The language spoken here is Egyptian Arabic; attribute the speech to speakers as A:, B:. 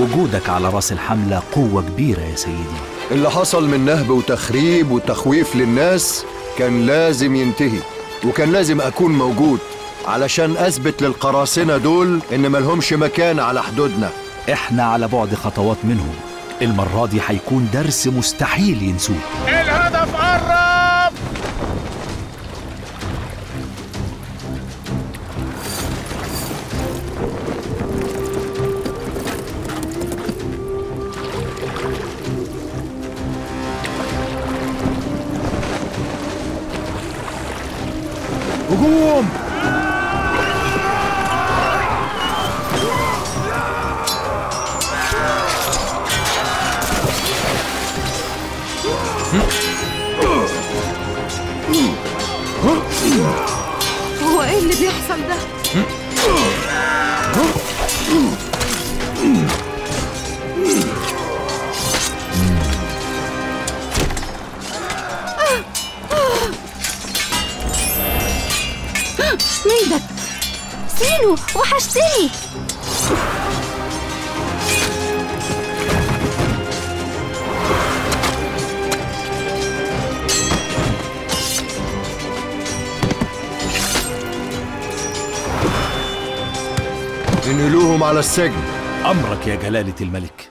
A: وجودك على راس الحملة قوة كبيرة يا سيدي
B: اللي حصل من نهب وتخريب وتخويف للناس كان لازم ينتهي وكان لازم أكون موجود علشان أثبت للقراصنة دول إن ملهمش مكان على حدودنا
A: احنا على بعد خطوات منهم المرة دي هيكون درس مستحيل ينسوه
C: الهدف قرب
B: هجوم
D: هو ايه اللي بيحصل ده؟
E: مين ده؟ سينو وحشتني
B: انقلوهم على السجن
A: أمرك يا جلالة الملك